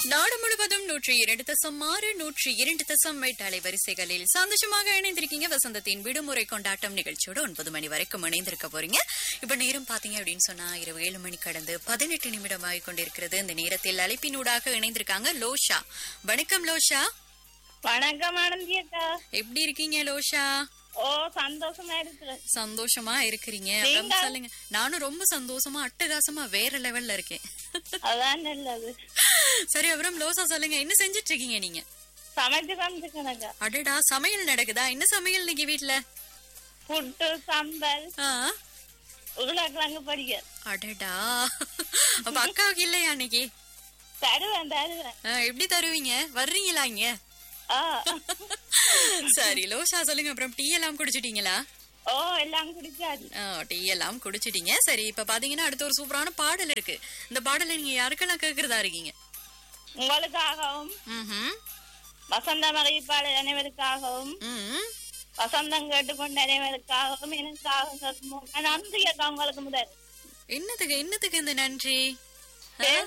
நாடு முழுவதும் நூற்றி இரண்டு தசம் ஆறு நூற்றி இரண்டு தசம் எட்டு அலைவரிசைகளில் சந்தோஷமாக இணைந்திருக்கீங்க வசந்தத்தின் விடுமுறை கொண்டாட்டம் நிகழ்ச்சியோட ஒன்பது மணி வரைக்கும் இணைந்திருக்க போறீங்க இப்ப நேரம் பாத்தீங்க அப்படின்னு சொன்னா இரவு ஏழு மணி கடந்து பதினெட்டு நிமிடம் ஆகி கொண்டிருக்கிறது இந்த நேரத்தில் அழைப்பினூடாக இணைந்திருக்காங்க லோஷா வணக்கம் லோஷா வணக்கம் ஆனந்தி அக்கா எப்படி இருக்கீங்க லோஷா ஓ சந்தோஷமா இருக்கு சந்தோஷமா இருக்கிறீங்க அப்புறம் சொல்லுங்க நானும் ரொம்ப சந்தோஷமா அட்டகாசமா வேற லெவல்ல இருக்கேன் அதான் நல்லது சரி அப்புறம் லோசா சொல்லுங்க என்ன செஞ்சிட்டு இருக்கீங்க நீங்க சமைச்சு காமிச்சுக்கணக்கா அடடா சமையல் நடக்குதா என்ன சமையல் இன்னைக்கு வீட்ல புட்டு சம்பல் ஆ, உருளைக்கிழங்கு படிக்க அடடா அப்ப அக்காவுக்கு இல்லையா அன்னைக்கு தருவேன் தருவேன் ஆ, எப்படி தருவீங்க வர்றீங்களா இங்க ஆ சரி லோஷா சொல்லுங்க அப்புறம் டீ எல்லாம் குடிச்சிட்டீங்களா ஓ எல்லாம் குடிச்சாச்சு ஆ, டீ எல்லாம் குடிச்சிட்டீங்க சரி இப்ப பாத்தீங்கன்னா அடுத்த ஒரு சூப்பரான பாடல் இருக்கு இந்த பாடலை நீங்க யாருக்கெல்லாம் கேக்குறதா இருக்கீங்க உங்களுக்காகவும் ம்ஹும். வசந்த மகிழ்ப்பாளர் அனைவருக்காகவும் ம் வசந்தம் கேட்டுக்கொண்ட அனைவருக்காகவும் எனக்காகவும் நன்றி அக்கா உங்களுக்கு முதல் என்னத்துக்கு என்னத்துக்கு இந்த நன்றி ஆ? பேச